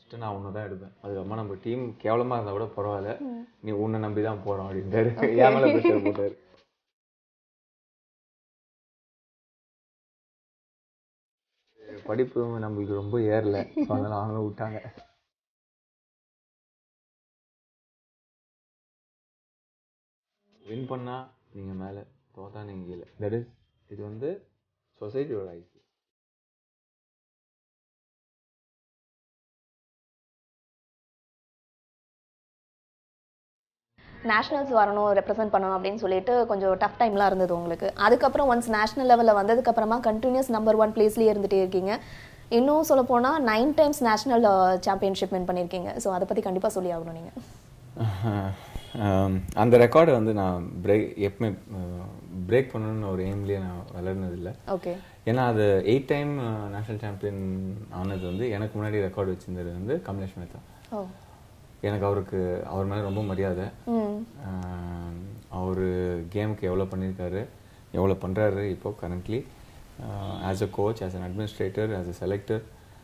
First நான் ஒன்று தான் எடுப்பேன் அதுக்கப்புறமா நம்ம டீம் கேவலமாக இருந்தால் கூட பரவாயில்ல நீ உன்னை நம்பி தான் போகிறோம் அப்படின்ட்டாரு என் மேலே ப்ரெஷர் போட்டார் படிப்பு நம்மளுக்கு ரொம்ப ஏறல ஸோ அதனால அவங்க விட்டாங்க வின் பண்ணால் நீங்கள் மேலே தோத்தா நீங்கள் கீழே தட் இஸ் இது வந்து சொசைட்டியோட ஐஸ் நேஷனல்ஸ் வரணும் ரெப்ரசென்ட் பண்ணணும் அப்படின்னு சொல்லிட்டு கொஞ்சம் டஃப் டைம்லாம் இருந்தது உங்களுக்கு அதுக்கப்புறம் ஒன்ஸ் நேஷனல் லெவலில் வந்ததுக்கப்புறமா கண்டினியூஸ் நம்பர் ஒன் பிளேஸ்லேயே இருந்துகிட்டே இருக்கீங்க இன்னும் சொல்ல போனால் nine times national championship win பண்ணியிருக்கீங்க ஸோ அதை பற்றி கண்டிப்பாக சொல்லி ஆகணும் நீங்கள் ஆம், அந்த ரெக்கார்டை வந்து நான் பிரேக் எப்பவுமே பிரேக் பண்ணணும்னு ஒரு எய்ம்லேயே நான் விளையாடினதில்லை ஓகே ஏன்னா அது எயிட் டைம் நேஷனல் சாம்பியன் ஆனது வந்து எனக்கு முன்னாடி ரெக்கார்டு வச்சிருந்தது வந்து கமலேஷ் மேத்தா ஓ எனக்கு அவருக்கு அவர் மேலே ரொம்ப மரியாதை ம் அவர் கேமுக்கு எவ்வளோ பண்ணியிருக்காரு எவ்வளோ பண்ணுறாரு இப்போ currently as a coach as an administrator as a selector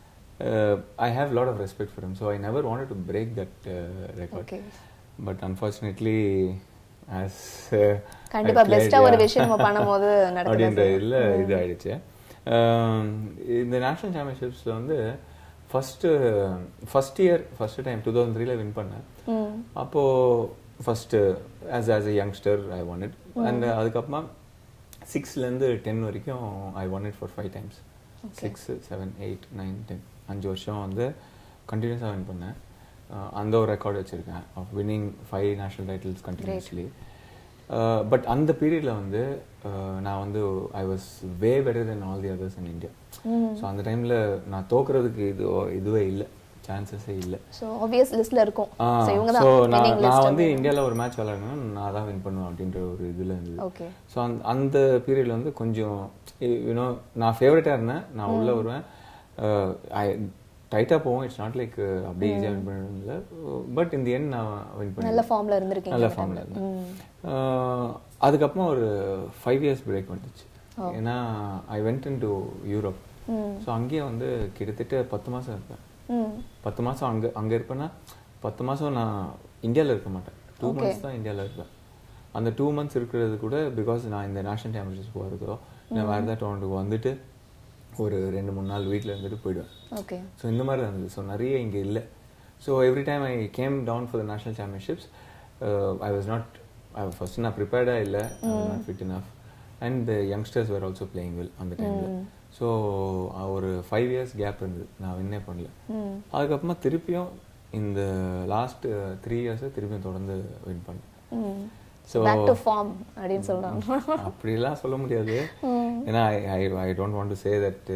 I have lot of respect for him so I never wanted to break that record Okay. But unfortunately as கண்டிப்பா பெஸ்டா ஒரு விஷயம் நம்ம பண்ணும்போது நடக்குது அப்படின்ற இதில் இது ஆயிடுச்சு ஆம், இந்த நேஷனல் சாம்பியன்ஷிப்ஸில் வந்து first first year first time two thousand த்ரீல வின் பண்ணேன் ம் அப்போது first as as a youngster I won it and அதுக்கப்புறமா சிக்ஸ்லேருந்து டென் வரைக்கும் I won it for five times six seven eight nine ten அஞ்சு வருஷம் வந்து கண்டினியூஸாக வின் பண்ணேன் அஹ் அந்த ஒரு ரெக்கார்டு வச்சுருக்கேன் of winning five national titles continuously but அந்த பீரியடில் வந்து அஹ் நான் வந்து I was way better than all the others in India so அந்த டைமில் நான் தோக்குறதுக்கு இது இதுவே இல்லை சான்சஸே இல்லை ஸோ ஆப்வியஸ் லிஸ்ட்ல இருக்கும் ஆ, ஸோ இவங்க so தான் நான் winning நான் list வந்து இந்தியாவில் ஒரு மேட்ச் விளையாடணும் நான் தான் வின் பண்ணுவேன் அப்படின்ற ஒரு இதில் இருந்தது ஓகே ஸோ அந்த அந்த பீரியடில் வந்து கொஞ்சம் யூனோ நான் ஃபேவரட்டாக இருந்தேன் நான் உள்ளே வருவேன் ஐ டைட்டாக போவோம் இட்ஸ் நாட் லைக் அப்படியே ஈஸியாக வின் பண்ணல பட் இந்த எண்ட் நான் வின் பண்ணேன் நல்ல ஃபார்ம்ல இருந்திருக்கீங்க நல்ல ஃபார்மில் இருந்தேன் அஹ், அதுக்கப்புறமா ஒரு ஃபைவ் இயர்ஸ் பிரேக் வந்துச்சு ஏன்னா I went in to Europe so அங்கேயே வந்து கிட்டத்தட்ட பத்து மாதம் இருப்பேன் ம் பத்து மாதம் அங்கே அங்கே இருப்பேன்னா பத்து மாதம் நான் இந்தியாவில் இருக்க மாட்டேன் டூ மந்த்ஸ் தான் இந்தியாவில் இருப்பேன் அந்த டூ மந்த்ஸ் இருக்கிறது கூட பிகாஸ் நான் இந்த நேஷனல் சாம்பியன்ஷிப் போகிறதோ இல்லை வேறு ஏதாவது டோர்னமெண்ட்டுக்கு வந்துட்டு ஒரு ரெண்டு மூணு நாள் வீட்டில் இருந்துட்டு போயிடுவேன் ஓகே ஸோ இந்த மாதிரி தான் இருந்தது ஸோ நிறைய இங்கே இல்லை so every time I came down for the national championships I was not first நான் ப்ரிப்பேர்டாக இல்லை not fit enough and the youngsters were also playing well அந்த டைமில் ஸோ ஒரு ஃபைவ் இயர்ஸ் கேப் இருந்தது நான் வின்னே பண்ணல அதுக்கப்புறமா திருப்பியும் இந்த லாஸ்ட் த்ரீ இயர்ஸை திருப்பியும் தொடர்ந்து வின் பண்ணேன் ம் ஸோ பேக் டு ஃபார்ம் அப்படின்னு சொல்றாங்க அப்படிலாம் சொல்ல முடியாது ஏன்னா I I don't want to say that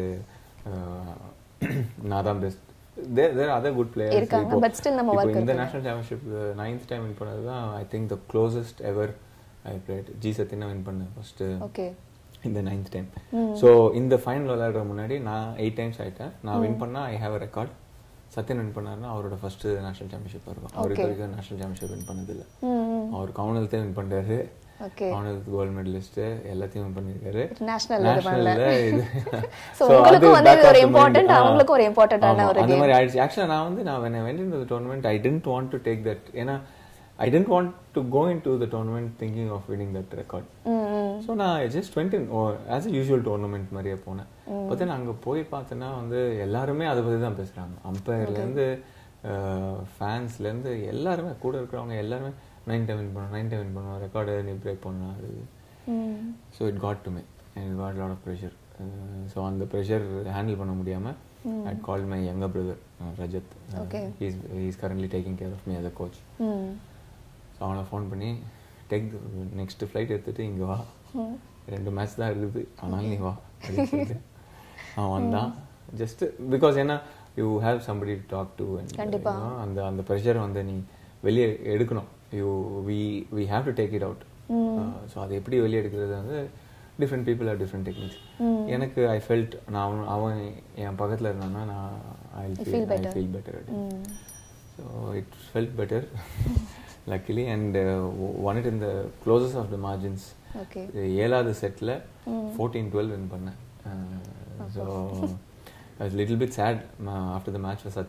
நான் தான் best there there other good players இருக்காங்க, but still நம்ம work இந்த national championship ninth time win பண்ணது தான் I think the closest ever I played G சத்தினா வின் பண்ணேன் ஃபர்ஸ்ட் ஓகே இந்த நைன்த் டைம் ஸோ இந்த ஃபைனல் விளையாடுற முன்னாடி நான் எயிட் டைம்ஸ் ஆயிட்டேன் நான் வின் பண்ணா I have a record Sathiyan win பண்ணாருன்னா அவரோட ஃபர்ஸ்ட் நேஷனல் சாம்பியன்ஷிப் இருக்கும் அவர் இது வரைக்கும் நேஷனல் சாம்பியன்ஷிப் வின் பண்ணதில்லை ம் அவர் காமன்வெல்த்தே வின் பண்ணாரு ஓகே காமன்வெல்த் கோல்டு மெடலிஸ்ட் எல்லாத்தையும் win பண்ணியிருக்காரு நேஷனல் நேஷனல்ல இது So, So, உங்களுக்கும் அது வந்து back இது ஒரு of the mind. important, ஆ. அவங்களுக்கும் ஒரு importantaன ஆமா, ஒரு அந்த game. மாதிரி ஆயிடுச்சு ஆக்சுவலாக நான் வந்து நான் when I went into the tournament I didn't want to take that ஏன்னா I didn't want to go into the tournament thinking of winning that record so நான் just went in as a usual tournament மாதிரியே போனேன் but then அங்கே போய் பார்த்தேன்னா வந்து எல்லாருமே அதை பற்றி தான் பேசுகிறாங்க அம்பையர்லேருந்து ஃபேன்ஸ்லேருந்து எல்லாருமே கூட இருக்கிறவங்க எல்லாருமே நைன் டைம் வின் பண்ணுவோம் நைன் டைம் வின் பண்ணுவோம் ரெக்கார்டு நீ பிரேக் பண்ணலாம் அது so it got to me and got lot of pressure so அந்த ப்ரெஷர் ஹேண்டில் பண்ண முடியாமல் I call my younger brother Rajat Okay. Is is currently taking care of me as a coach ம் so அவனை phone பண்ணி take next flight எடுத்துட்டு இங்கே வா ரெண்டு மேட்ச் தான் இருக்குது ஆனாலும் நீ வா அப்படின்னு சொல்லிட்டு அவன் வந்தான் ஜஸ்ட் பிகாஸ் ஏன்னா you have somebody talk to கண்டிப்பா. அந்த அந்த ப்ரெஷர் வந்து நீ வெளியே எடுக்கணும் you we we have to take it out so அதை எப்படி வெளியே எடுக்கிறது வந்து different people how different techniques எனக்கு ஐ ஃபெல்ட் நான் அவன் அவன் என் பக்கத்தில் இருந்தான்னா நான் I feel I feel better So it felt better, luckily, and uh, won it in the closest of the margins. Okay ஏழாவது செட்டில் ஃபோர்டீன் டுவெல் வின் பண்ணேன் so I was little bit sad after the match for Sathiyan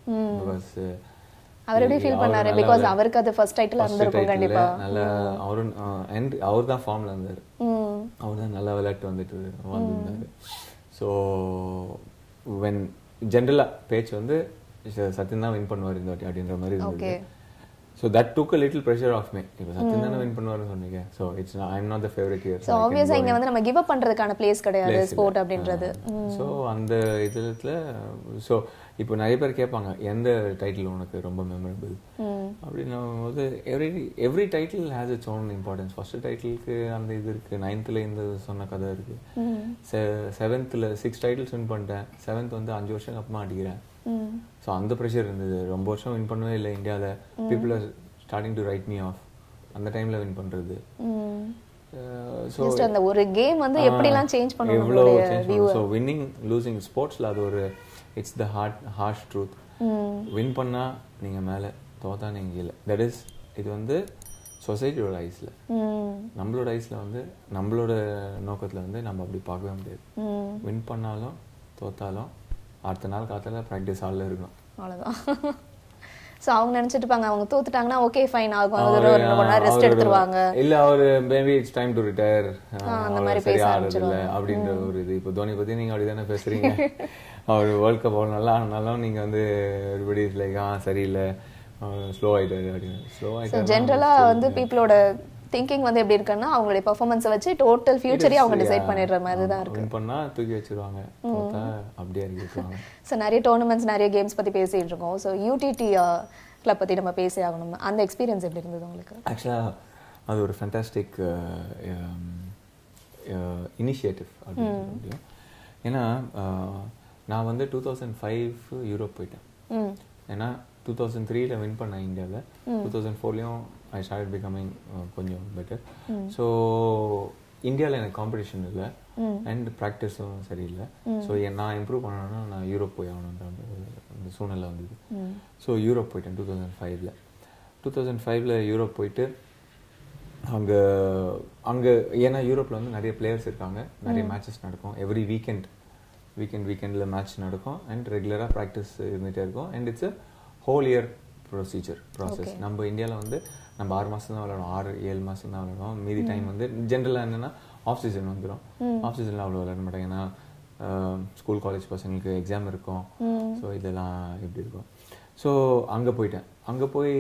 because அவர் எப்படி feel பண்ணாரு because அவருக்கு அது first title இருந்திருக்கும் கண்டிப்பா நல்ல அவரும் அண்ட் அவர் தான் ஃபார்ம்ல இருந்தாரு ம் அவர் தான் நல்லா விளையாட்டு வந்துட்டு வந்திருந்தாரு ஸோ வென் ஜென்ரலாக பேச்சு வந்து ச- சத்யன் தான் வின் பண்ணுவார் இந்த வாட்டி அப்படின்ற மாதிரி Okay. இருந்தது so that took a little pressure off me இப்போ சத்யன் தானே வின் பண்ணுவார்னு சொன்னீங்க so it's I am not the favourite year so ஆப்வியஸாக இங்க வந்து நம்ம கிவ் அப் பண்றதுக்கான பிளேஸ் கிடையாது ஸ்போர்ட் அப்படின்றது ஸோ அந்த இதில் ஸோ இப்போ நிறைய பேர் கேட்பாங்க எந்த டைட்டில் உனக்கு ரொம்ப மெமரபிள் ம் அப்படின்னும் போது every every title has its own importance first டைட்டிலுக்கு அந்த இது இருக்கு நைன்த்தில் இந்த சொன்ன கதை இருக்கு செவன்த்தில் சிக்ஸ் டைட்டில்ஸ் வின் பண்ணிட்டேன் செவன்த் வந்து அஞ்சு வருஷம் அப்புறமா அடிக்கிறேன் ம் ஸோ அந்த ப்ரெஷர் இருந்தது ரொம்ப வருஷம் வின் பண்ணவே இல்லை இந்தியாவில் people are starting to write me off அந்த டைமில் வின் பண்ணுறது ம் ஸோ ஜஸ்ட் அந்த ஒரு கேம் வந்து எப்படிலாம் சேஞ்ச் பண்ணும் எவ்வளோ நம்மளுடைய சேஞ்ச் ஸோ வின்னிங் லூசிங் ஸ்போர்ட்ஸில் அது ஒரு it's the hard harsh truth ம் வின் பண்ணால் நீங்கள் மேலே தோத்தா நீங்கள் இல்லை தட் இஸ் இது வந்து சொசைட்டியோட ஐஸில் ம் நம்மளோட ஐஸில் வந்து நம்மளோட நோக்கத்தில் வந்து நம்ம அப்படி பார்க்கவே முடியாது ம் வின் பண்ணாலும் தோத்தாலும் அடுத்த நாள் காத்தால ப்ராக்டிஸ் ஹாலில் இருக்கணும் அவ்வளோதான் ஸோ அவங்க நினைச்சிட்டு இருப்பாங்க அவங்க தோத்துட்டாங்கன்னா ஓகே ஃபைன் ஆகும் ஒரு ஒரு ரெண்டு மணி நேரம் ரெஸ்ட் எடுத்துருவாங்க இல்ல அவரு maybe it's time to retire அந்த மாதிரி சரி பேச ஆடுறது இல்ல அப்படின்ற ஒரு இது இப்போ தோனி பத்தி நீங்க அப்படிதானே பேசுறீங்க அவர் வேர்ல்ட் கப் அவ்வளோ நல்லா ஆனாலும் நீங்க வந்து everybody is like ஆ சரியில்லை ஸ்லோ ஆயிட்டாரு அப்படின்னு ஸ்லோ ஸோ ஆயிட்டாரு ஜென்ரலாக வந்து பீப்புளோட திங்கிங் வந்து எப்படி இருக்குன்னா அவங்களுடைய பெர்ஃபார்மன்ஸை வச்சு டோட்டல் ஃபியூச்சரே அவங்க டிசைட் பண்ணிடுற மாதிரி தான் இருக்கு வின் பண்ணா தூக்கி வச்சிருவாங்க தோத்தா அப்படியே இறக்கி வச்சிருவாங்க ஸோ நிறைய டோர்னமெண்ட்ஸ் நிறைய கேம்ஸ் பற்றி பேசிட்டு இருக்கோம் ஸோ யூடிடி கிளப் பற்றி நம்ம பேசி ஆகணும் அந்த எக்ஸ்பீரியன்ஸ் எப்படி இருந்தது உங்களுக்கு ஆக்சுவலாக அது ஒரு ஃபேண்டாஸ்டிக் இனிஷியேட்டிவ் அப்படின்னு சொல்ல முடியும் ஏன்னா அஹ், நான் வந்து டூ தௌசண்ட் ஃபைவ் யூரோப் போயிட்டேன் ம் ஏன்னா டூ தௌசண்ட் த்ரீல வின் பண்ணேன் இந்தியாவில் டூ தௌசண்ட் ஃபோர்லேயும் ஐ ஸ்டார்ட் பிகமிங் கொஞ்சம் பெட்டர் ஸோ இந்தியாவில் எனக்கு காம்படிஷன் இல்லை அண்ட் ப்ராக்டிஸும் சரியில்லை ஸோ நான் இம்ப்ரூவ் பண்ணணும்னா நான் யூரோப் போய் ஆகணுன்ற அந்த அந்த சூழ்நிலை வந்தது ஸோ யூரோப் போயிட்டேன் டூ தௌசண்ட் ஃபைவ்ல டூ தௌசண்ட் ஃபைவ்ல யூரோப் போயிட்டு அங்கே அங்கே ஏன்னா யூரோப்பில் வந்து நிறைய பிளேயர்ஸ் இருக்காங்க நிறைய மேட்சஸ் நடக்கும் எவ்ரி வீக்கெண்ட் வீக்கெண்ட் வீக்கெண்டில் மேட்ச் நடக்கும் அண்ட் ரெகுலராக ப்ராக்டிஸ் இருந்துகிட்டே இருக்கும் and it's a whole year procedure process நம்ம இந்தியாவில் வந்து நம்ம ஆறு மாதம் தான் விளையாடும் ஆறு ஏழு மாதம் தான் விளையாடும் மீதி டைம் வந்து ஜென்ரலாக என்னென்னா ஆஃப் சீசன் வந்துடும் ஆஃப் சீசனில் அவ்வளோ விளையாட மாட்டாங்க ஏன்னா ஸ்கூல் காலேஜ் பசங்களுக்கு எக்ஸாம் இருக்கும் ஸோ இதெல்லாம் இப்படி இருக்கும் ஸோ அங்கே போயிட்டேன் அங்கே போய்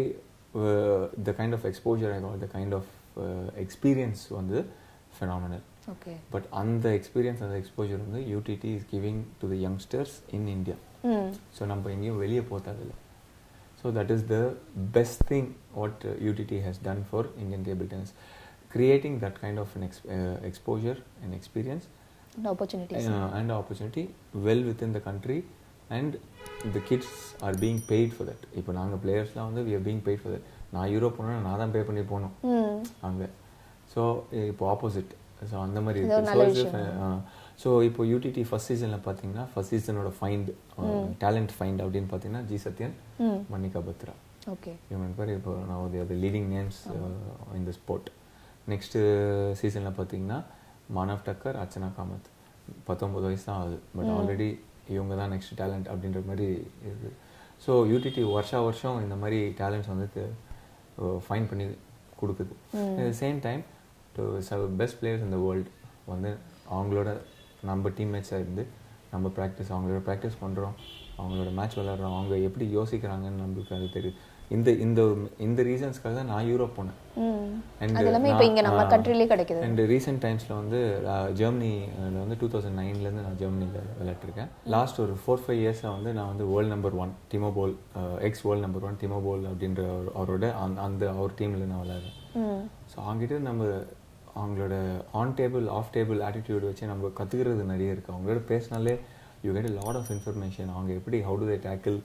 the kind of exposure I the kind of experience வந்து phenomenal ஓகே பட் அந்த எக்ஸ்பீரியன்ஸ் அந்த எக்ஸ்போஜர் வந்து UTT is giving to the youngsters in India hmm so நம்ம எங்கேயும் வெளியே போத்ததில்லை so that is the best thing what UTT has done for Indian table tennis creating that kind of an ex- uh, exposure and experience opportunities uh, and opportunity well within the country and the kids are being paid for that இப்போ நாங்கள் பிளேயர்ஸ்லாம் வந்து we are being paid for that நான் Europe போனால் நான் தான் பே பண்ணி போகணும் ம் அங்கே ஸோ இப்போ ஆப்போசிட் ஸோ அந்த மாதிரி இது ஒரு நல்ல இருக்கு ஸோ இப்போ யூடிடி ஃபர்ஸ்ட் சீசனில் பார்த்தீங்கன்னா ஃபர்ஸ்ட் சீசனோட ஃபைண்ட் டேலண்ட் ஃபைண்ட் அப்படின்னு பார்த்தீங்கன்னா ஜி சத்யன் ம் மன்னிகா பத்ரா ஓகே இவங்க பேர் இப்போ நான் the leading names in the sport next சீசனில் பார்த்தீங்கன்னா மானவ் டக்கர் அர்ச்சனா காமத் பத்தொம்பது வயசு தான் ஆகுது பட் ஆல்ரெடி இவங்க தான் நெக்ஸ்ட் டேலண்ட் அப்படின்ற மாதிரி இருக்குது ஸோ யூடிடி வருஷா வருஷம் இந்த மாதிரி டேலண்ட்ஸ் வந்து ஃபைன் பண்ணி கொடுக்குது at same time to best players இந்த வேர்ல்டு வந்து அவங்களோட நம்ம டீம்மேட்ஸாக இருந்து நம்ம ப்ராக்டிஸ் அவங்களோட ப்ராக்டிஸ் பண்ணுறோம் அவங்களோட மேட்ச் விளாட்றோம் அவங்க எப்படி யோசிக்கிறாங்கன்னு நம்மளுக்கு அது தெரியுது இந்த இந்த இந்த ரீசன்ஸ்க்காக தான் நான் யூரோப் போனேன் ம் And அது எல்லாமே இப்போ இங்க நம்ம நான், கண்ட்ரிலே கிடைக்குது அண்ட் ரீசெண்ட் டைம்ஸில் வந்து ஜெர்மனியில் வந்து டூ தௌசண்ட் நைன்லேருந்து நான் ஜெர்மனியில் விளையாட்டுருக்கேன் லாஸ்ட் ஒரு ஃபோர் ஃபைவ் இயர்ஸாக வந்து நான் வந்து world number one Timo Boll ex world number one Timo Boll அப்படின்ற ஒரு- அவரோட அந்த அந்த அவர் டீமில் நான் விளையாடுறேன் ம் ஸோ அவங்ககிட்ட நம்ம அவங்களோட on table off table attitude வச்சு நம்ம கற்றுக்கிறது நிறைய இருக்குது அவங்களோட பேசினாலே you get lot of information அவங்க எப்படி how to they tackle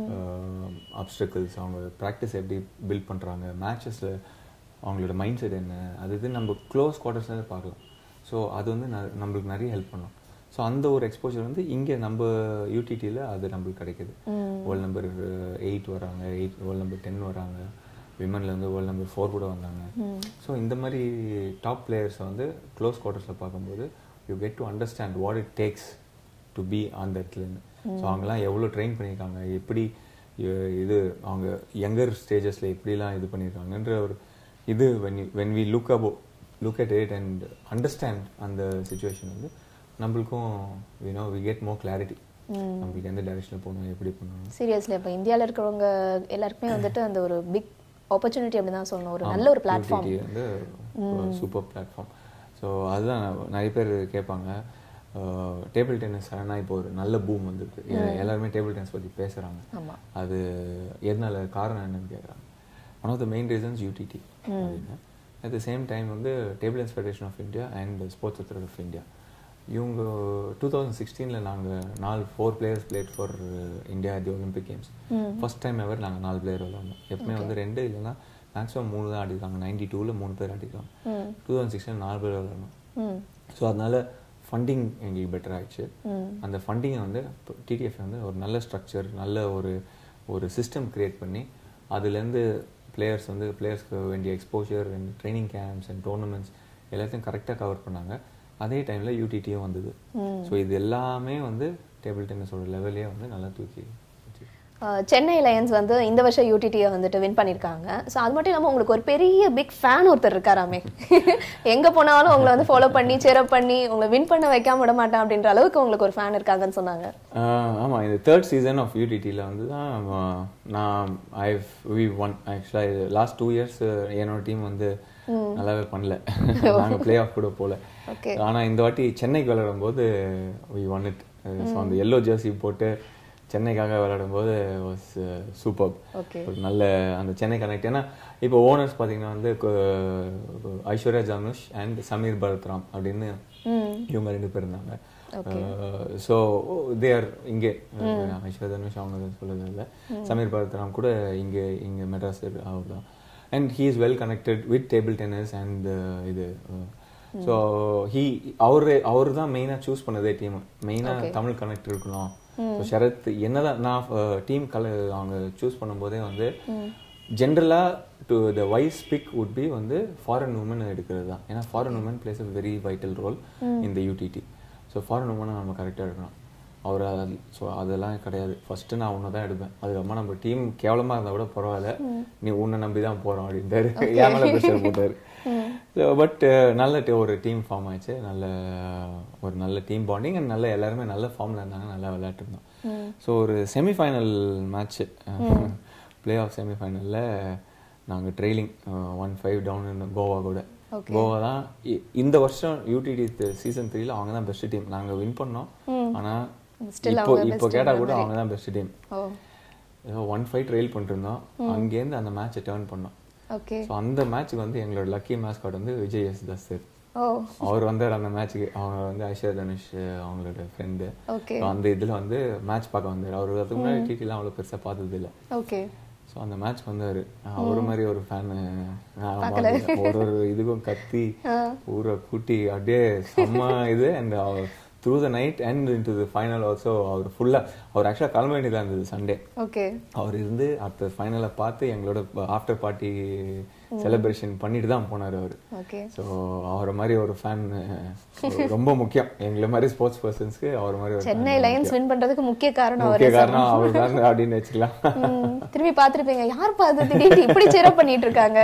obstacles அவங்க ப்ராக்டிஸ் எப்படி பில்ட் பண்ணுறாங்க மேட்சஸில் அவங்களோட மைண்ட் செட் என்ன அது இது நம்ம க்ளோஸ் குவார்ட்டர்ஸ்லேருந்து பார்க்கலாம் ஸோ அது வந்து ந- நம்மளுக்கு நிறைய ஹெல்ப் பண்ணும் ஸோ அந்த ஒரு எக்ஸ்போஜர் வந்து இங்கே நம்ம யூடிடியில் அது நம்மளுக்கு கிடைக்குது வேர்ல்டு நம்பர் எயிட் வராங்க எயிட் வேர்ல்டு நம்பர் டென் வராங்க விமனில் வந்து வேர்ல்டு நம்பர் ஃபோர் கூட வந்தாங்க ஸோ இந்த மாதிரி டாப் பிளேயர்ஸை வந்து க்ளோஸ் குவார்ட்டர்ஸில் பார்க்கும்போது you get to understand what it takes to be அந்த இடத்துலேருந்து ஸோ அவங்கெல்லாம் எவ்வளோ ட்ரெயின் பண்ணியிருக்காங்க எப்படி இ- இது அவங்க யங்கர் ஸ்டேஜஸில் எப்படிலாம் இது பண்ணியிருக்காங்கன்ற ஒரு இது வென் வென் வி லுக் அபோ look at it and understand அந்த சுச்சுவேஷன் வந்து நம்மளுக்கும் you know we get more clarity நம்மளுக்கு எந்த டைரக்ஷனில் போகணும் எப்படி பண்ணணும் சீரியஸ்லி இப்போ இந்தியாவில் இருக்கிறவங்க எல்லாருக்குமே வந்துட்டு அந்த ஒரு பிக் ஆப்பர்ச்சுனிட்டி அப்படி தான் சொல்லணும் ஒரு நல்ல ஒரு பிளாட்ஃபார்ம் UTT வந்து சூப்பர் பிளாட்ஃபார்ம் ஸோ அதுதான் நிறைய பேர் கேட்பாங்க டேபிள் டென்னிஸ் ஆனால் இப்போ ஒரு நல்ல பூம் வந்திருக்கு எ- எல்லாருமே டேபிள் டென்னிஸ் பற்றி பேசுகிறாங்க ஆமா. அது எதனால காரணம் என்னன்னு கேட்குறாங்க one of the main reasons UTT அப்படின்னு அட் த சேம் டைம் வந்து table tennis federation of India and sports authority of India இவங்க டூ தௌசண்ட் சிக்ஸ்டீனில் நாங்கள் நாலு four players played for India the Olympic games first time ever நாங்கள் நாலு player விளாண்டோம் எப்பவுமே வந்து ரெண்டு இல்லைன்னா மேக்ஸிமம் மூணு தான் ஆடிருக்காங்க நைன்டி டூவில் மூணு பேர் ஆடிருக்காங்க டூ தௌசண்ட் சிக்ஸ்டீன் நாலு பேர் விளாடணும் ம் ஸோ அதனால ஃபண்டிங் எங்களுக்கு பெட்டர் ஆயிடுச்சு அந்த ஃபண்டிங்கை வந்து டிடிஎஃப் வந்து ஒரு நல்ல ஸ்ட்ரக்சர் நல்ல ஒரு ஒரு சிஸ்டம் கிரியேட் பண்ணி அதுலேருந்து பிளேயர்ஸ் வந்து பிளேயர்ஸ்க்கு வேண்டிய exposure and training camps and tournaments எல்லாத்தையும் கரெக்டாக கவர் பண்ணாங்க அதே டைமில் யூடிடியும் வந்தது ஸோ இது எல்லாமே வந்து டேபிள் டென்னிஸோட லெவலே வந்து நல்லா தூக்கி வச்சு அஹ், சென்னை லயன்ஸ் வந்து இந்த வருஷம் யூடிடியை வந்துட்டு வின் பண்ணியிருக்காங்க ஸோ அது மட்டும் இல்லாமல் உங்களுக்கு ஒரு பெரிய பிக் ஃபேன் ஒருத்தர் இருக்காராமே எங்கே போனாலும் உங்களை வந்து ஃபாலோ பண்ணி சேரப் பண்ணி உங்களை வின் பண்ண வைக்காம விட மாட்டேன் அப்படின்ற அளவுக்கு உங்களுக்கு ஒரு ஃபேன் இருக்காங்கன்னு சொன்னாங்க ஆஹ் ஆமா இந்த தேர்ட் சீசன் ஆஃப் யூடிடியில் வந்து தான் ஆஹ் நான் ஐ வி ஒன் ஆக்சுவலாக இது லாஸ்ட் டூ இயர்ஸ் என்னோட டீம் வந்து நல்லாவே பண்ணல நாங்கள் பிளே ஆஃப் கூட போகல Okay. ஆனா இந்த வாட்டி சென்னைக்கு விளையாடும் போது வி ஒன் இட் ஸோ அந்த எல்லோ ஜெர்சி போட்டு சென்னைக்காக விளையாடும் போது வாஸ் சூப்பர் Okay. ஒரு நல்ல அந்த சென்னை கனெக்ட் ஏன்னா இப்போ ஓனர்ஸ் பார்த்தீங்கன்னா வந்து கு- ஐஸ்வர்யா ஜானுஷ் அண்ட் சமீர் பரத்ராம் அப்படின்னு இவங்க ரெண்டு பேர் இருந்தாங்க ஸோ தேர் இங்கே ஐஸ்வர்யா தனுஷ் அவங்க சொல்லுறது இல்லை சமீர் பரத்ராம் கூட இங்கே இங்கே மெட்ராஸ் அவர் தான் and he is well connected with table tennis and இது ஸோ ஹீ அவரு அவர் தான் மெயினாக சூஸ் பண்ணதே டீம் மெயினாக தமிழ் கனெக்ட் இருக்கணும் ஸோ சரத் என்னதான் நான் டீம் கல அவங்க சூஸ் பண்ணும்போதே வந்து ஜென்ரலா to the wise pick would be வந்து ஃபாரின் உமன் எடுக்கிறது தான் ஏன்னா foreign women plays a very vital role இந்த யூடிடி ஸோ ஃபாரின் உமனை நம்ம கரெக்டாக எடுக்கணும் அவர் ஸோ அதெல்லாம் கிடையாது ஃபர்ஸ்ட் நான் உன்னை தான் எடுப்பேன் அதுக்கப்புறமா நம்ம டீம் கேவலமா இருந்தா கூட பரவாயில்ல நீ உன்னை நம்பி தான் போறோம் அப்படின்ட்டாரு என் மேல ப்ரெஷர் போட்டாரு ஸோ பட் நல்ல டி- ஒரு டீம் ஃபார்ம் ஆச்சு நல்ல ஒரு நல்ல டீம் பாண்டிங் அண்ட் நல்ல எல்லாருமே நல்ல ஃபார்ம்ல இருந்தாங்க நல்லா விளையாட்டு இருந்தோம் ஸோ ஒரு செமிஃபைனல் மேட்ச் பிளே ஆஃப் செமிஃபைனலில் நாங்கள் trailing one five down Goa கூட கோவா தான் இ- இந்த வருஷம் யூடிடி சீசன் த்ரீல அவங்க தான் பெஸ்ட் டீம் நாங்கள் வின் பண்ணோம் ஆனா Still இப்போ இப்போ கேட்டா கூட அவங்க தான் பெஸ்ட் டீம் ஓ ஏதோ ஒன் ஃபைவ் ட்ரெயில் பண்ணிட்டு இருந்தோம் அங்கேருந்து அந்த மேட்சை டேர்ன் பண்ணோம் ஓகே ஸோ அந்த மேட்ச்சுக்கு வந்து எங்களோட லக்கி மேஸ்காட் வந்து விஜய் எஸ் தாஸ் சார் ஓ அவர் வந்தார் அந்த மேட்ச்சுக்கு அவங்க வந்து ஐஸ்வர்யா தனுஷ் அவங்களோட ஃப்ரெண்டு ஓகே அந்த இதுல வந்து மேட்ச் பார்க்க வந்தார் அவர் அதுக்கு முன்னாடி டிடிலாம் அவ்வளோ பெருசா பார்த்தது இல்ல ஓகே ஸோ அந்த மேட்ச் வந்தாரு ஒரு மாதிரி ஒரு ஃபேன் ஒரு ஒரு இதுக்கும் கத்தி ஊரை கூட்டி அப்படியே செம்ம இது and through the night and in to the final also அவர் ஃபுல்லா அவர் ஆக்சுவலாக கிளம்ப வேண்டியதாக இருந்தது சண்டே ஓகே அவர் இருந்து அடுத்த ஃபைனலை பார்த்து எங்களோட ஆஃப்டர் பார்ட்டி செலிப்ரேஷன் பண்ணிட்டு தான் போனார் அவர் ஓகே ஸோ அவரை மாதிரி ஒரு ஃபேன் ரொம்ப முக்கியம் எங்களை மாதிரி ஸ்போர்ட்ஸ் பர்சன்ஸ்க்கு அவர் மாதிரி ஒரு fan சென்னை லைன்ஸ் வின் பண்றதுக்கு முக்கிய காரணம் முக்கிய அவர் காரணம் அவர் தான் அப்படின்னு வச்சுக்கலாம் ம், திரும்பி பார்த்திருப்பீங்க யார் பார்த்து திடீர்னு இப்படி சேரப் பண்ணிட்டு இருக்காங்க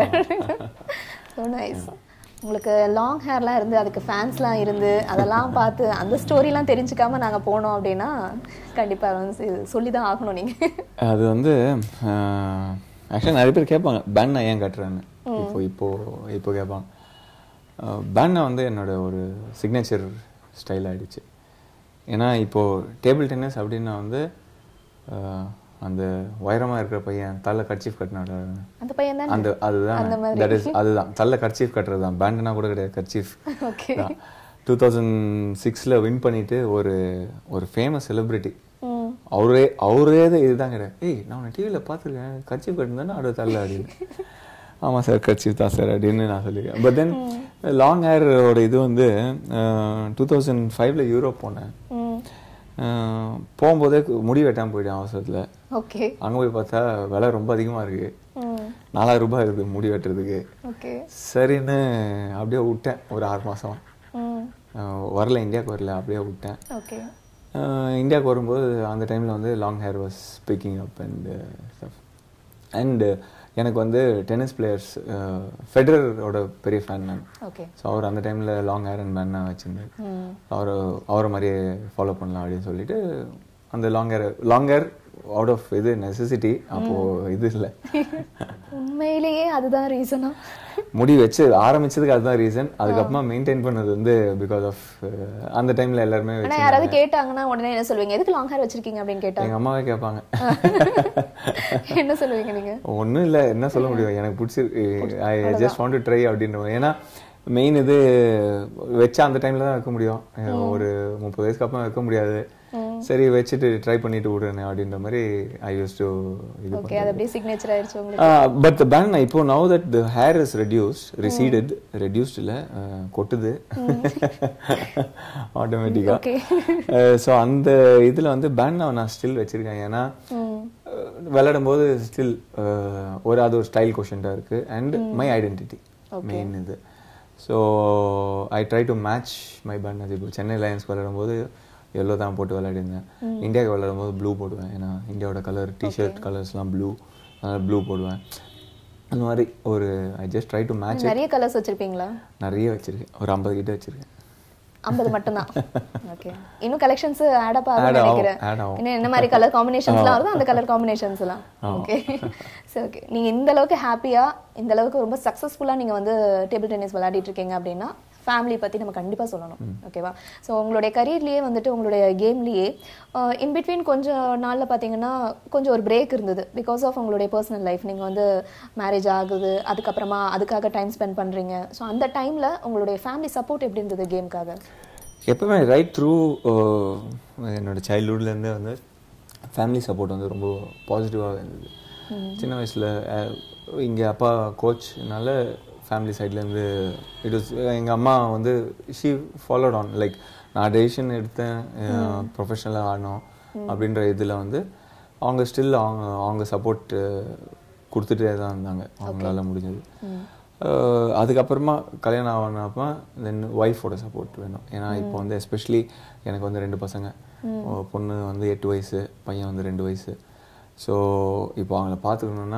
ஸோ நைஸ் உங்களுக்கு லாங் ஹேர்லாம் இருந்து அதுக்கு ஃபேன்ஸ்லாம் இருந்து அதெல்லாம் பார்த்து அந்த ஸ்டோரிலாம் தெரிஞ்சுக்காம நாங்க போனோம் அப்படின்னா கண்டிப்பா வந்து சொல்லி தான் ஆகணும் நீங்க அது வந்து ஆக்சுவலாக நிறைய பேர் கேட்பாங்க பேன் ஏன் கட்டுறேன்னு இப்போ இப்போ இப்போ கேட்பாங்க பேனை வந்து என்னோட ஒரு சிக்னேச்சர் ஸ்டைல் ஆயிடுச்சு ஏன்னா இப்போ டேபிள் டென்னிஸ் அப்படின்னா வந்து அஹ், அந்த உயரமா இருக்கிற பையன் தலை கர்ச்சீஃப் கட்டினாட அந்த பையன் தான் அந்த அதுதான் தட் இஸ் அதுதான் தலை கர்ச்சீஃப் கட்டுறது தான் பேண்டுனா கூட கிடையாது கர்ச்சீஃப் ஓகே டூ தௌசண்ட் சிக்ஸில் வின் பண்ணிட்டு ஒரு ஒரு ஃபேமஸ் செலிபிரிட்டி ம் அவரே அவரே தான் இதுதான் கிடையாது ஏய் நான் உன்னை டிவியில் பார்த்துருக்கேன் கட்சி கட்டிருந்தானே அடுத்த தள்ள அப்படின்னு ஆமாம் சார் கட்சி தான் சார் அப்படின்னு நான் சொல்லியிருக்கேன் பட் தென் லாங் ஹேரோட இது வந்து டூ தௌசண்ட் ஃபைவ்ல யூரோப் போனேன் ம் அஹ், போகும்போதே முடி வெட்டாமல் போயிட்டேன் அவசரத்தில் ஓகே அங்கே போய் பார்த்தா விலை ரொம்ப அதிகமாக இருக்குது ம் நாலாயிரம் ரூபாய் இருக்குது முடி வெட்டுறதுக்கு ஓகே சரின்னு அப்படியே விட்டேன் ஒரு ஆறு மாதம் ம் வரல இந்தியாவுக்கு வரல அப்படியே விட்டேன் ஓகே இந்தியாவுக்கு வரும்போது அந்த டைமில் வந்து long hair was picking up and stuff and எனக்கு வந்து டென்னிஸ் பிளேயர்ஸ் ஃபெடரரோட பெரிய ஃபேன் நான் ஓகே ஸோ அவர் அந்த டைமில் லாங் ஹேர் அண்ட் மேன் வச்சுருந்தார் ம் அவர் அவரை மாதிரியே ஃபாலோ பண்ணலாம் அப்படின்னு சொல்லிட்டு அந்த long hair long hair out of இது நெசசிட்டி அப்போது இது இல்லை உண்மையிலேயே அதுதான் ரீசனா முடி வச்சு ஆரம்பிச்சதுக்கு அதுதான் ரீசன் அதுக்கப்புறமா மெயின்டைன் பண்ணது வந்து பிகாஸ் ஆஃப் அந்த டைமில் எல்லாருமே ஆனா வச்சு யாராவது கேட்டாங்கன்னா உடனே என்ன சொல்லுவீங்க எதுக்கு லாங் ஹேர் வச்சிருக்கீங்க அப்படின்னு கேட்டா எங்கள் அம்மாவே கேட்பாங்க என்ன சொல்லுவீங்க நீங்க ஒன்றும் இல்லை என்ன சொல்ல முடியும் எனக்கு பிடிச்சி I just want to try அப்படின்ற மாதிரி. ஏன்னா மெயின் இது வச்சா அந்த டைமில் தான் வைக்க முடியும் ஒரு முப்பது வயசுக்கு அப்புறம் வைக்க முடியாது சரி வச்சுட்டு ட்ரை பண்ணிட்டு விடுறேன் அப்படின்ற மாதிரி ஐ யூஸ் டு இது ஓகே அது அப்படியே சிக்னேச்சர் ஆயிடுச்சு உங்களுக்கு பட் பேன் இப்போ now that the hair is reduced receded reduced இல்லை கொட்டுது ஆட்டோமேட்டிக்காக Okay. ஸோ அந்த இதில் வந்து பேன் நான் ஸ்டில் வச்சிருக்கேன் ஏன்னா அஹ், விளையாடும் போது ஸ்டில் ஒரு அது ஒரு ஸ்டைல் கொஷன்டாக இருக்கு அண்ட் மை ஐடென்டிட்டி மெயின் இது so I try to match my band அது இப்போ சென்னை லயன்ஸ் விளையாடும் போது எல்லோ தான் போட்டு விளையாடிருந்தேன் இந்தியாவுக்கு விளையாடும் போது ப்ளூ போடுவேன் ஏன்னா இந்தியாவோட கலர் டிஷர்ட் கலர்ஸ்லாம் ப்ளூ அதனால ப்ளூ போடுவேன் அந்த மாதிரி ஒரு I just try to match நிறைய கலர்ஸ் வச்சிருப்பீங்களா நிறைய வச்சிருக்கேன் ஒரு ஐம்பது கிட்ட வச்சிருக்கேன் ஐம்பது மட்டும்தான் ஓகே இன்னும் கலெக்ஷன்ஸ் ஆட் அப் Add ஆகும் ஆகும், நினைக்கிறேன் add ஆகும். இன்னும் என்ன மாதிரி கலர் காம்பினேஷன்ஸ்லாம் வருதோ அந்த கலர் காம்பினேஷன்ஸ் எல்லாம் ஓகே சரி ஓகே நீங்க இந்த அளவுக்கு ஹாப்பியா இந்த அளவுக்கு ரொம்ப சக்ஸஸ்ஃபுல்லா நீங்க வந்து டேபிள் டென்னிஸ் விளையாடிட்டு இருக்கீங்க அப்படின்னா ஃபேமிலி பத்தி நம்ம கண்டிப்பா சொல்லணும் ஓகேவா ஸோ உங்களுடைய கரியர்லயே வந்துட்டு உங்களுடைய கேம்லயே இன் பிட்வீன் கொஞ்சம் நாள்ல பாத்தீங்கன்னா கொஞ்சம் ஒரு பிரேக் இருந்தது பிகாஸ் ஆஃப் உங்களுடைய பர்சனல் லைஃப் நீங்க வந்து மேரேஜ் ஆகுது அதுக்கப்புறமா அதுக்காக டைம் ஸ்பெண்ட் பண்றீங்க ஸோ அந்த டைம்ல உங்களுடைய ஃபேமிலி சப்போர்ட் எப்படி இருந்தது கேம்க்காக எப்பவுமே ரைட் த்ரூ என்னோட சைல்ட்ஹுட்லேருந்தே வந்து ஃபேமிலி சப்போர்ட் வந்து ரொம்ப பாசிட்டிவாக இருந்தது சின்ன வயசில் இங்கே அப்பா கோச்னால ஃபேமிலி சைட்லேருந்து இட் வாஸ் எங்கள் அம்மா வந்து ஷீ ஃபாலோட் ஆன் லைக் நான் டெசிஷன் எடுத்தேன் ப்ரொஃபஷனலாக ஆடணும் அப்படின்ற இதில் வந்து அவங்க ஸ்டில் அவங்க அவங்க சப்போர்ட் கொடுத்துட்டே தான் இருந்தாங்க அவங்களால முடிஞ்சது அஹ் அதுக்கப்புறமா கல்யாணம் ஆனப்ப தென் ஒய்ஃபோட சப்போர்ட் வேணும் ஏன்னா இப்போ வந்து எஸ்பெஷலி எனக்கு வந்து ரெண்டு பசங்க ஒ- பொண்ணு வந்து எட்டு வயசு பையன் வந்து ரெண்டு வயசு ஸோ இப்போ அவங்கள பார்த்துக்கணுன்னா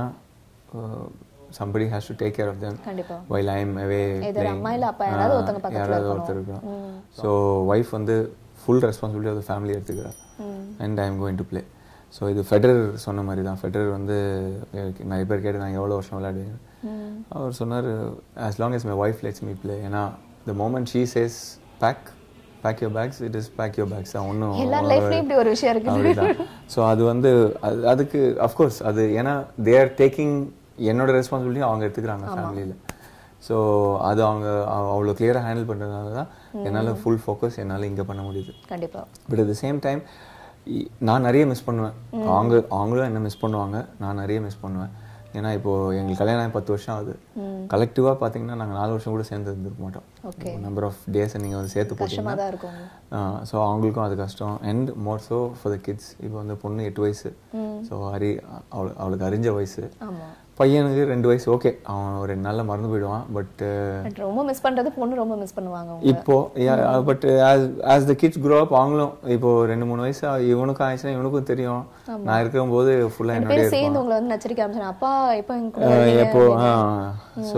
somebody has to take care of them கண்டிப்பா while I am away Either அம்மா இல்ல அப்பா யாராவது ஒருத்தங்க பக்கத்துல யாராவது இருக்கணும். ஒருத்தர் இருக்கணும் ஸோ ஒய்ஃப் வந்து ஃபுல் ரெஸ்பான்சிபிலிட்டி ஆஃப் ஃபேமிலி எடுத்துக்கிறா and I am going to play so இது ஃபெடரர் சொன்ன மாதிரி தான் ஃபெடரர் வந்து எனக்கு நிறைய பேர் கேட்டு நான் எவ்வளோ வருஷம் விளையாடுவேன் அவர் சொன்னார் as long as my wife lets me play ஏன்னா the moment she says pack pack your bags it is pack your bags தான் ஒன்றும் எல்லார் லைஃப்லயும் இப்படி ஒரு விஷயம் இருக்கு அப்படிதான் ஸோ அது வந்து அது அதுக்கு அஃப்கோர்ஸ் அது ஏன்னா தே ஆர் டேக்கிங் என்னோட ரெஸ்பான்சிபிலிட்டி அவங்க எடுத்துக்கிறாங்க ஃபேமிலியில் ஸோ அது அவங்க அவ- அவ்வளோ கிளியராக ஹேண்டில் பண்ணுறதுனால தான் என்னால் ஃபுல் ஃபோக்கஸ் என்னால் இங்கே பண்ண முடியுது கண்டிப்பா but at the same time நான் நிறைய மிஸ் பண்ணுவேன் அவங்க அவங்களும் என்ன மிஸ் பண்ணுவாங்க நான் நிறைய மிஸ் பண்ணுவேன் ஏன்னா இப்போ எங்களுக்கு கல்யாணம் ஆகி பத்து வருஷம் ஆகுது கலெக்டிவாக பார்த்தீங்கன்னா நாங்கள் நாலு வருஷம் கூட சேர்ந்து இருந்திருக்க மாட்டோம் நம்பர் ஆஃப் டேஸை நீங்கள் வந்து சேர்த்து கஷ்டமா போட்டிங்கன்னா தான் இருக்கும் ஸோ அவங்களுக்கும் அது கஷ்டம் and more so for the kids இப்போ வந்து பொண்ணு எட்டு வயசு ஸோ அறி அவளு அவளுக்கு அறிஞ்ச வயசு ஆமா பையனுக்கு ரெண்டு வயசு ஓகே அவன் ஒரு ரெண்டு நாளில் மறந்து போயிடுவான் பட் பட் ரொம்ப மிஸ் பண்றது பொண்ணு ரொம்ப மிஸ் பண்ணுவாங்க அவங்க இப்போ but as the kids grow up அவங்களும் இப்போ ரெண்டு மூணு வயசு ஆ- இவனுக்கும் ஆயிடுச்சுன்னா இவனுக்கும் தெரியும் நான் இருக்கும்போது ஃபுல்லாக ரெண்டு என்னோடய பேரும் சேர்ந்து உங்களை வந்து நச்சரிக்க ஆரம்பிச்சாங்க அப்பா இப்போ எங்க கூட அஹ் வருவீங்க? எப்போ ஸோ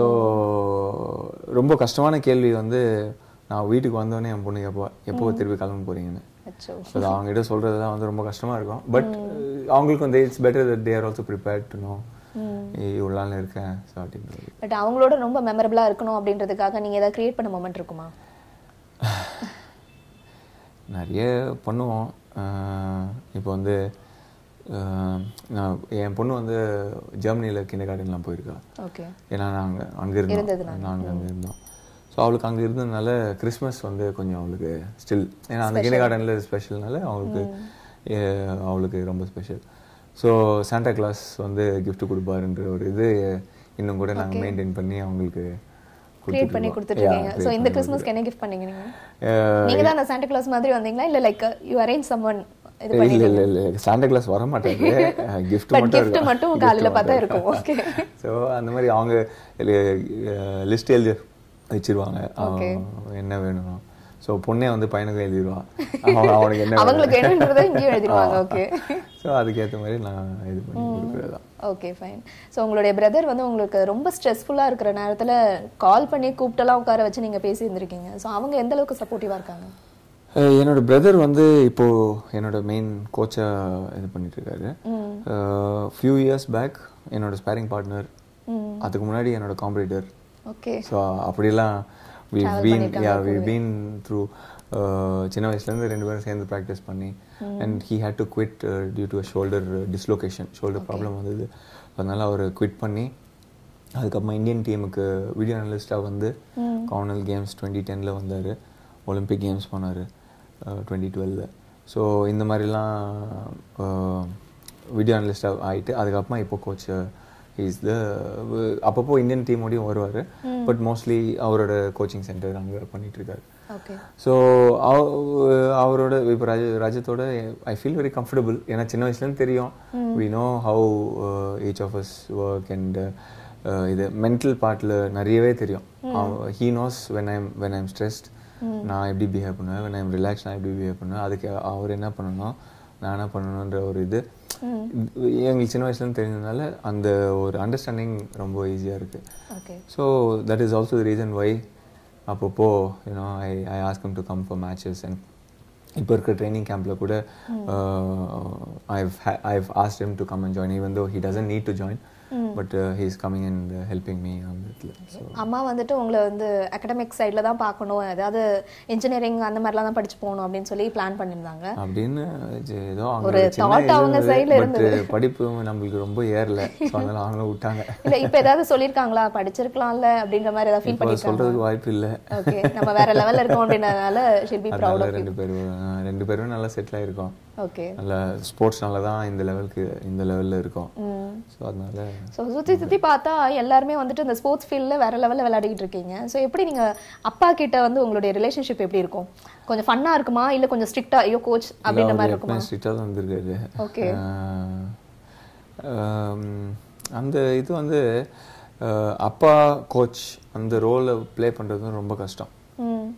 ரொம்ப கஷ்டமான கேள்வி வந்து நான் வீட்டுக்கு வந்தோடனே என் பொண்ணு எப்போ எப்போ திருப்பி கிளம்ப போறீங்கன்னு அச்சோ ஸோ அது அவங்ககிட்ட சொல்றதுலாம் வந்து ரொம்ப கஷ்டமா இருக்கும் பட் அவங்களுக்கு வந்து it's better that they're also prepared to know இவ்வளோ நாள் இருக்கேன் ஸோ அப்படின்றது பட் அவங்களோட ரொம்ப மெமரபிளா இருக்கணும் அப்படின்றதுக்காக நீங்க ஏதாவது கிரியேட் பண்ண மொமெண்ட் இருக்குமா நிறைய பண்ணுவோம் அஹ் இப்போ வந்து அஹ் நான் என் பொண்ணு வந்து ஜெர்மனியில் கிண்டர் கார்டன்லாம் போயிருக்கா ஓகே ஏன்னா நாங்கள் அங்கே இருந்தோம் நாங்கள் அங்கே இருந்தோம் ஸோ அவளுக்கு அங்கே இருந்ததுனால கிறிஸ்மஸ் வந்து கொஞ்சம் அவளுக்கு ஸ்டில் ஏன்னா அந்த கிண்டர் கார்டனில் ஸ்பெஷல்னால அவளுக்கு அஹ் அவளுக்கு ரொம்ப ஸ்பெஷல் ஸோ சாண்டா கிளாஸ் வந்து gift கொடுப்பாருன்ற ஒரு இது இன்னும் கூட நாங்கள் மெயின்டைன் பண்ணி அவங்களுக்கு கிரியேட் பண்ணி கொடுத்துட்டு கொடுத்துட்டு இருக்கோம். இருக்கீங்க Yeah, ஸோ create இந்த பண்ணி கிறிஸ்மஸ்க்கு என்ன கிஃப்ட் பண்ணீங்க நீங்க அஹ் நீங்க தான் அந்த சாண்டா கிளாஸ் மாதிரி வந்தீங்களா இல்ல லைக் யூ அரேஞ்ச் சம்மன் இது இல்ல இல்ல இல்ல சாண்டா கிளாஸ் வர மாட்டாரு கிஃப்ட் But மட்டும் gift இருக்கும் மட்டும் காலையில பார்த்தா இருக்கும். Okay. ஸோ அந்த மாதிரி அவங்க லிஸ்ட் எழுதி வச்சிருவாங்க அவன் என்ன வேணும் ஸோ பொண்ணே வந்து பையனுக்கு எழுதிடுவான் அவன் அவனுக்கு என்ன அவங்களுக்கு என்னன்றதை இங்கேயும் எழுதிடுவாங்க ஓகே ஸோ அதுக்கேற்ற மாதிரி நான் இது பண்ணி கொடுக்குறது தான் ஓகே ஃபைன் ஸோ உங்களுடைய பிரதர் வந்து உங்களுக்கு ரொம்ப ஸ்ட்ரெஸ்ஃபுல்லாக இருக்கிற நேரத்தில் கால் பண்ணி கூப்பிட்டெல்லாம் உட்கார வச்சு நீங்கள் பேசி இருந்திருக்கீங்க ஸோ அவங்க எந்த அளவுக்கு சப்போர்ட்டிவாக இருக்காங்க அஹ் என்னோட பிரதர் வந்து இப்போ என்னோட மெயின் கோச்சா இது பண்ணிட்டு இருக்காரு ஃபியூ இயர்ஸ் பேக் என்னோட ஸ்பேரிங் பார்ட்னர் அதுக்கு முன்னாடி என்னோட காம்படிட்டர் ஓகே ஸோ அப்படிலாம் we been yeah we been through சின்ன வயசுலேருந்து ரெண்டு பேரும் சேர்ந்து ப்ராக்டிஸ் பண்ணி and he had to quit due to shoulder dislocation shoulder problem வந்தது அதனால அவர் குவிட் பண்ணி அதுக்கப்புறமா இந்தியன் டீமுக்கு வீடியோ அனலிஸ்டாக வந்து காமன்வெல்த் கேம்ஸ் டுவெண்ட்டி டெனில் வந்தார் ஒலிம்பிக் கேம்ஸ் போனார் டுவெண்ட்டி டுவெல்ல ஸோ இந்த மாதிரிலாம் வீடியோ அனலிஸ்டாக ஆகிட்டு அதுக்கப்புறமா இப்போ கோச் இஸ் த அப்பப்போ இந்தியன் டீமோடையும் வருவார் பட் மோஸ்ட்லி அவரோட கோச்சிங் சென்டர் அங்கே பண்ணிட்டு இருக்காரு ஓகே ஸோ அவரோட இப்போ ரஜ ரஜத்தோட ஐ ஃபீல் வெரி கம்ஃபர்டபுள் ஏன்னா சின்ன வயசுலேருந்து தெரியும் we know how each of us work and இது மென்டல் பார்ட்டில் நிறையவே தெரியும் he knows when I'm when I'm stressed நான் எப்படி பிஹேவ் பண்ணுவேன் வென் ஐம் ரிலாக்ஸ் நான் எப்படி பிஹேவ் பண்ணுவேன் அதுக்கு அவர் என்ன பண்ணணும் நான் என்ன பண்ணணுன்ற ஒரு இது எங்களுக்கு சின்ன வயசுலேருந்து தெரிஞ்சதுனால அந்த ஒரு அண்டர்ஸ்டாண்டிங் ரொம்ப ஈஸியாக இருக்குது okay so that is also the reason why அப்பப்போ you know I I ask him to come for matches and இப்போ இருக்கிற ட்ரைனிங் கேம்பில் கூட I've I've asked him to come and join even though he doesn't need to join but he is coming and helping me அந்த இதில் so அம்மா வந்துட்டு உங்களை வந்து அகடமிக் சைடில் தான் பார்க்கணும் ஏதாவது இன்ஜினியரிங் அந்த மாதிரிலாம் தான் படிச்சு போகணும் அப்படின்னு சொல்லி பிளான் பண்ணியிருந்தாங்க அப்படின்னு இது ஏதோ அவங்க ஒரு சின்ன thought அவங்க இது side ல பட் படிப்பு நம்மளுக்கு ரொம்ப ஏறல ஸோ அதனால அவங்களும் விட்டாங்க இல்ல இப்போ ஏதாவது சொல்லியிருக்காங்களா படிச்சிருக்கலாம்ல அப்படின்ற மாதிரி ஏதாவது ஃபீல் இப்போ பண்ணியிருக்காங்க சொல்றதுக்கு வாய்ப்பு இல்லை ஓகே நம்ம வேற லெவல்ல இருக்கோம் அப்படின்றதுனால ஷில் பி ப்ரௌட் அதனால ரெண்டு பேரும் ஆஹ், ரெண்டு பேரும் நல்லா செட்டில் ஆயிருக்கோம் ஓகே நல்ல ஸ்போர்ட்ஸ்னால தான் இந்த லெவலுக்கு இந்த லெவலில் இருக்கோம் ஸோ அதனால ஸோ சுற்றி சுற்றி பார்த்தா எல்லாருமே வந்துட்டு இந்த ஸ்போர்ட்ஸ் ஃபீல்டில் வேற லெவலில் விளையாடிட்டு இருக்கீங்க ஸோ எப்படி நீங்கள் அப்பா கிட்ட வந்து உங்களுடைய ரிலேஷன்ஷிப் எப்படி இருக்கும் கொஞ்சம் ஃபன்னாக இருக்குமா இல்லை கொஞ்சம் ஸ்ட்ரிக்டா ஐயோ கோச் அப்படின்ற மாதிரி இருக்குமா எப்பவுமே ஸ்ட்ரிக்டாக தான் வந்திருக்காரு Okay. ஆஹ், ஆம், அந்த இது வந்து ஆஹ், அப்பா கோச் அந்த ரோலை ப்ளே பண்ணுறது ரொம்ப கஷ்டம் ம்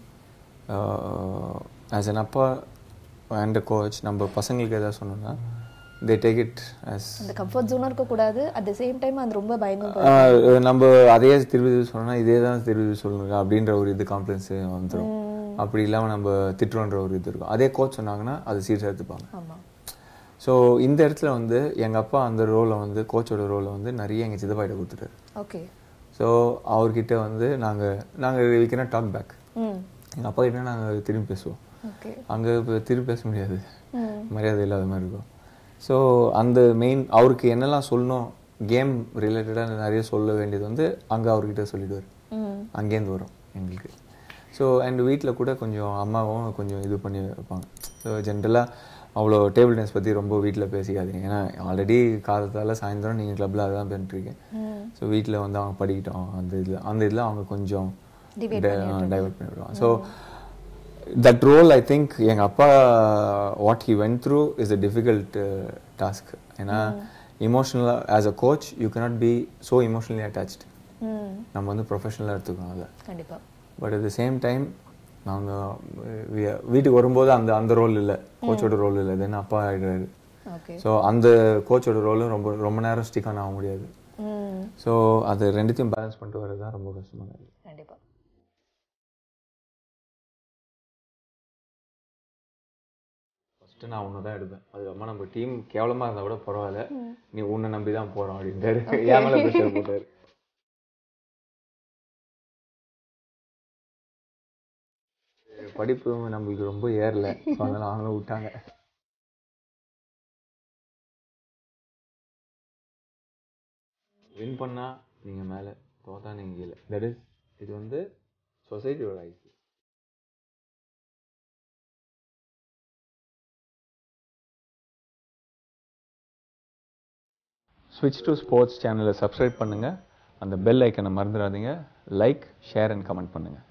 ஆஸ் அன் அப்பா அண்ட் கோச் நம்ம பசங்களுக்கு எதாவது சொன்னோம்னா தே டேக் இட் ஆஸ் அந்த கம்ஃபர்ட் ஜோனும் இருக்கக்கூடாது அட் த சேம் டைம் அது ரொம்ப பயந்தும் போய் ஆஹ் நம்ம அதையே திருப்பி திருப்பி சொன்னோம்னா இதே தான் திருப்பி சொல்லுங்க அப்படின்ற ஒரு இது கான்ஃபிடன்ஸ் வந்துடும் அப்படி இல்லாமல் நம்ம திட்டுறோன்ற ஒரு இது இருக்கும் அதே கோச் சொன்னாங்கன்னா அது சீரியஸாக எடுத்துப்பாங்க ஆமாம் ஸோ இந்த இடத்துல வந்து எங்கள் அப்பா அந்த ரோலை வந்து கோச்சோட ரோலை வந்து நிறைய எங்கள் சித்தப்பாயிட்ட கொடுத்துட்டாரு ஓகே ஸோ அவர்கிட்ட வந்து நாங்கள் நாங்கள் we cannot டாக் பேக் ம் எங்கள் அப்பா கிட்ட நாங்கள் திரும்பி பேசுவோம் ஓகே அங்கே இப்போ திருப்பி பேச முடியாது ம் மரியாதை இல்லாத மாதிரி இருக்கும் ஸோ அந்த மெயின் அவருக்கு என்னெல்லாம் சொல்லணும் கேம் ரிலேட்டடாக நிறைய சொல்ல வேண்டியது வந்து அங்கே அவர்கிட்ட சொல்லிடுவார் ம் அங்கேருந்து வரும் எங்களுக்கு ஸோ அண்ட் வீட்டில் கூட கொஞ்சம் அம்மாவும் கொஞ்சம் இது பண்ணி வைப்பாங்க ஸோ ஜென்ரலாக அவ்வளோ டேபிள் டென்னிஸ் பற்றி ரொம்ப வீட்டில் பேசிக்காதீங்க ஏன்னா ஆல்ரெடி காலத்தால் சாயந்தரம் நீங்கள் கிளப்பில் அதுதான் பண்ணிட்டுருக்கேன் ம் ஸோ வீட்டில் வந்து அவங்க படிக்கிட்டோம் அந்த இதில் அந்த இதில் அவங்க கொஞ்சம் Debate டைவர்ட் பண்ணிவிடுவாங்க so that role I think எங்கள் அப்பா what he went through is a difficult task ஏன்னா இமோஷனலாக as a coach you cannot be so emotionally attached ம் நம்ம வந்து ப்ரொஃபஷனலாக எடுத்துக்கணும் அதை கண்டிப்பா but at the same time நாங்கள் வீட்டுக்கு வரும்போது அந்த அந்த ரோல் இல்லை கோச்சோட ரோல் இல்லை தென் அப்பா ஆகிடுறாரு ஓகே ஸோ அந்த கோச்சோட ரோலும் ரொம்ப ரொம்ப நேரம் ஸ்டிக் ஆன் ஆக முடியாது ம் ஸோ அது ரெண்டுத்தையும் பேலன்ஸ் பண்ணிட்டு வர்றது தான் ரொம்ப கஷ்டமாக இருக்குது கண்டிப்பா ஃபஸ்ட்டு நான் ஒன்று தான் எடுப்பேன் அதுக்கப்புறமா நம்ம டீம் கேவலமாக இருந்தால் கூட பரவாயில்ல நீ உன்னை நம்பி தான் போகிறோம் அப்படின்ட்டாரு ஏன் மேலே ப்ரெஷர் போட்டார் படிப்பு நம்மளுக்கு ரொம்ப ஏறல ஸோ அதனால அவங்களும் விட்டாங்க வின் பண்ணால் நீங்கள் மேலே தோத்தா நீங்கள் கீழே தட் இஸ் இது வந்து சொசைட்டியோட ஐஸ் ஸ்விட்ச் டு ஸ்போர்ட்ஸ் சேனலை சப்ஸ்கிரைப் பண்ணுங்கள் அந்த பெல் ஐக்கனை மறந்துடாதீங்க லைக் ஷேர் அண்ட் கமெண்ட் பண்ணுங்கள்